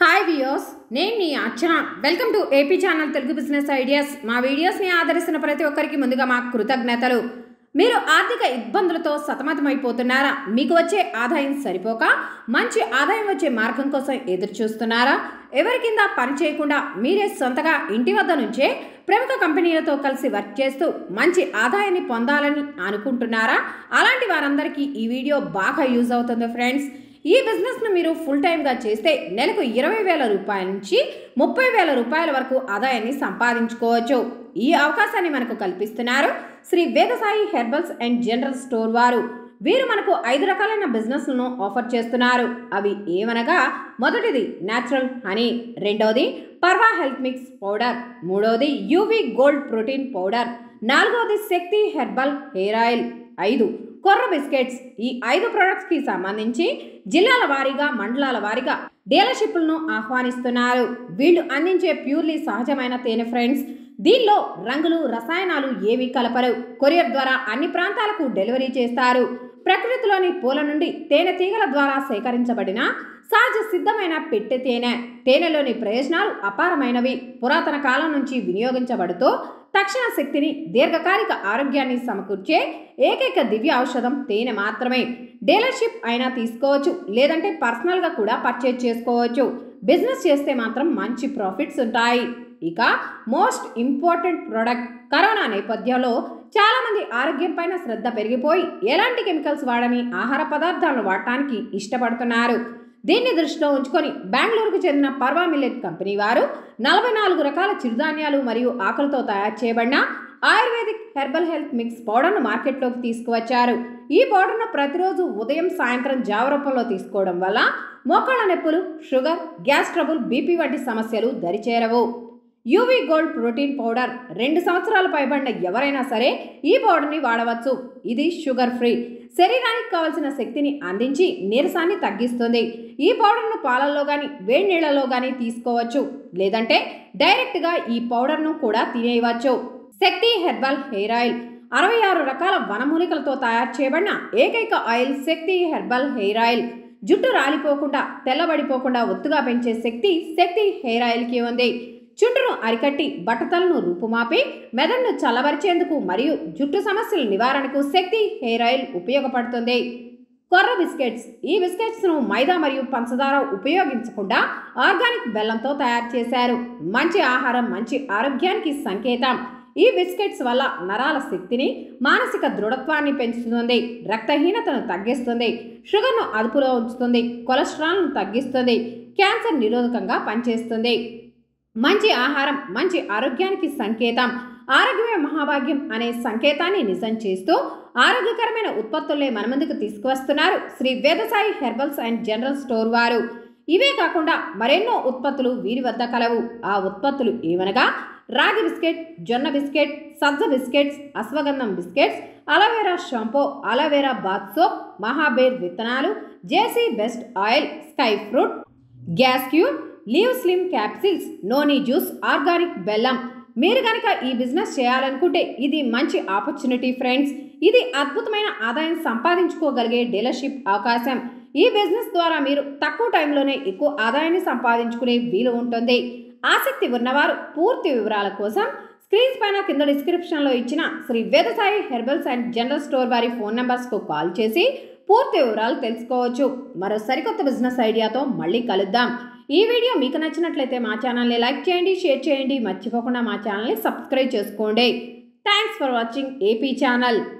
hi వియోస్ నేను మీ Archana welcome to AP channel Telugu business ideas మా వీడియోస్ని ఆదరిస్తున్న ప్రతి ఒక్కరికి ముందుగా మా కృతజ్ఞతలు మీరు ఆర్థిక ఇబ్బందులతో సతమతమైపోతున్నారా మీకు వచ్చే ఆదాయం సరిపోక మంచి ఆదాయం వచ్చే మార్గం కోసం ఎదురు చూస్తున్నారా ఎవరి కింద పని చేయకుండా మీరే సొంతగా ఇంటి వద్ద నుంచే ప్రముఖ కంపెనీలతో కలిసి వర్క్ చేస్తూ మంచి ఆదాయాన్ని పొందాలని అనుకుంటున్నారా అలాంటి వారందరికీ ఈ వీడియో బాగా యూజ్ అవుతుంది ఫ్రెండ్స్ ఈ బిజినెస్ను మీరు ఫుల్ టైమ్గా చేస్తే నెలకు ఇరవై వేల రూపాయల నుంచి ముప్పై వేల రూపాయల వరకు ఆదాయాన్ని సంపాదించుకోవచ్చు ఈ అవకాశాన్ని మనకు కల్పిస్తున్నారు Shri Vedasai herbals and general store వారు వీరు మనకు ఐదు రకాలైన బిజినెస్లను ఆఫర్ చేస్తున్నారు అవి ఏమనగా మొదటిది న్యాచురల్ హనీ రెండవది పర్వా హెల్త్ మిక్స్ పౌడర్ మూడవది యూవీ గోల్డ్ ప్రోటీన్ పౌడర్ నాలుగవది శక్తి హెర్బల్ హెయిర్ ఆయిల్ ఐదు కొర్ర బిస్కెట్స్ ఈ ఐదు ప్రొడక్ట్స్ కి సంబంధించి జిల్లాల వారీగా మండలాల వారీగా డీలర్షిప్లను ఆహ్వానిస్తున్నారు వీళ్ళు అందించే ప్యూర్లీ సహజమైన తేనె ఫ్రెండ్స్ దీనిలో రంగులు రసాయనాలు ఏవి కలపరు కొరియర్ ద్వారా అన్ని ప్రాంతాలకు డెలివరీ చేస్తారు ప్రకృతిలోని పూల నుండి తేనె తీగల ద్వారా సేకరించబడిన సహజ సిద్ధమైన పెట్టె తేనె తేనెలోని ప్రయోజనాలు అపారమైనవి పురాతన కాలం నుంచి వినియోగించబడుతూ తక్షణ శక్తిని దీర్ఘకాలిక ఆరోగ్యాన్ని సమకూర్చే ఏకైక దివ్య ఔషధం తేనె మాత్రమే డీలర్షిప్ అయినా తీసుకోవచ్చు లేదంటే పర్సనల్గా కూడా పర్చేజ్ చేసుకోవచ్చు బిజినెస్ చేస్తే మాత్రం మంచి ప్రాఫిట్స్ ఉంటాయి ఇక మోస్ట్ ఇంపార్టెంట్ ప్రోడక్ట్ కరోనా నేపథ్యంలో చాలా మంది ఆరోగ్యం పైన శ్రద్ధ పెరిగిపోయి ఎలాంటి కెమికల్స్ వాడని ఆహార పదార్థాలను వాడటానికి ఇష్టపడుతున్నారు దీన్ని దృష్టిలో ఉంచుకొని బెంగళూరుకు చెందిన పర్వా మిల్లెట్ కంపెనీ వారు నలభై నాలుగు రకాల చిరుధాన్యాలు మరియు ఆకులతో తయారు చేయబడిన ఆయుర్వేదిక్ హెర్బల్ హెల్త్ మిక్స్ పౌడర్ను మార్కెట్లోకి తీసుకువచ్చారు ఈ పౌడర్ను ప్రతిరోజు ఉదయం సాయంత్రం జావ రూపంలో తీసుకోవడం వల్ల మోకాళ్ళ నొప్పులు షుగర్ గ్యాస్ ట్రబుల్ బీపీ వంటి సమస్యలు దరిచేరవు యూవీ గోల్డ్ ప్రోటీన్ పౌడర్ రెండు సంవత్సరాలు పైబడిన ఎవరైనా సరే ఈ పౌడర్ని వాడవచ్చు ఇది షుగర్ ఫ్రీ శరీరానికి కావలసిన శక్తిని అందించి నీరసాన్ని తగ్గిస్తుంది ఈ పౌడర్ను పాలల్లో కానీ వేడి నీళ్లలో కానీ తీసుకోవచ్చు లేదంటే డైరెక్ట్గా ఈ పౌడర్ను కూడా తినేయవచ్చు శక్తి హెర్బల్ హెయిర్ ఆయిల్ అరవై ఆరు రకాల వనమూలికలతో తయారు చేయబడిన ఏకైక oil Shakti herbal hair oil జుట్టు రాలిపోకుండా తెల్లబడిపోకుండా ఒత్తుగా పెంచే శక్తి శక్తి హెయిర్ ఆయిల్కి ఉంది చుండ్రును అరికట్టి బట్టతలను రూపుమాపి మెదడును చల్లబరిచేందుకు మరియు జుట్టు సమస్యల నివారణకు శక్తి హెయిర్ ఆయిల్ ఉపయోగపడుతుంది కొర్ర బిస్కెట్స్ ఈ బిస్కెట్స్ను మైదా మరియు పంచదార ఉపయోగించకుండా ఆర్గానిక్ బెల్లంతో తయారు చేశారు మంచి ఆహారం మంచి ఆరోగ్యానికి సంకేతం ఈ బిస్కెట్స్ వల్ల నరాల శక్తిని మానసిక దృఢత్వాన్ని పెంచుతుంది రక్తహీనతను తగ్గిస్తుంది షుగర్ను అదుపులో ఉంచుతుంది కొలెస్ట్రాల్ను తగ్గిస్తుంది క్యాన్సర్ నిరోధకంగా పనిచేస్తుంది మంచి ఆహారం మంచి ఆరోగ్యానికి సంకేతం ఆరోగ్యమే మహాభాగ్యం అనే సంకేతాన్ని నిజం చేస్తూ ఆరోగ్యకరమైన ఉత్పత్తులే మన ముందుకు తీసుకువస్తున్నారు Shri Vedasai herbals and general store వారు ఇవే కాకుండా మరెన్నో ఉత్పత్తులు వీరి వద్ద కలవు ఆ ఉత్పత్తులు ఏమనగా రాగి బిస్కెట్ జొన్న బిస్కెట్ సజ్జ బిస్కెట్స్ అశ్వగంధం biscuits aloe vera shampoo aloe vera bath soap మహాబేర్ విత్తనాలు JC best oil sky fruit gas cube leave slim capsules noni juice organic బెల్లం మీరు కనుక ఈ బిజినెస్ చేయాలనుకుంటే ఇది మంచి ఆపర్చునిటీ ఫ్రెండ్స్ ఇది అద్భుతమైన ఆదాయం సంపాదించుకోగలిగే డీలర్షిప్ అవకాశం ఈ బిజినెస్ ద్వారా మీరు తక్కువ టైంలోనే ఎక్కువ ఆదాయాన్ని సంపాదించుకునే వీలు ఉంటుంది ఆసక్తి ఉన్నవారు పూర్తి వివరాల కోసం స్క్రీన్స్ పైన కింద డిస్క్రిప్షన్లో ఇచ్చిన Shri Vedasai herbals and general store వారి ఫోన్ నెంబర్స్కు కాల్ చేసి పూర్తి వివరాలు తెలుసుకోవచ్చు మరో సరికొత్త బిజినెస్ ఐడియాతో మళ్ళీ కలుద్దాం ఈ వీడియో మీకు నచ్చినట్లయితే మా ఛానల్ని లైక్ చేయండి షేర్ చేయండి మర్చిపోకుండా మా ఛానల్ని సబ్స్క్రైబ్ చేసుకోండి thanks for watching AP channel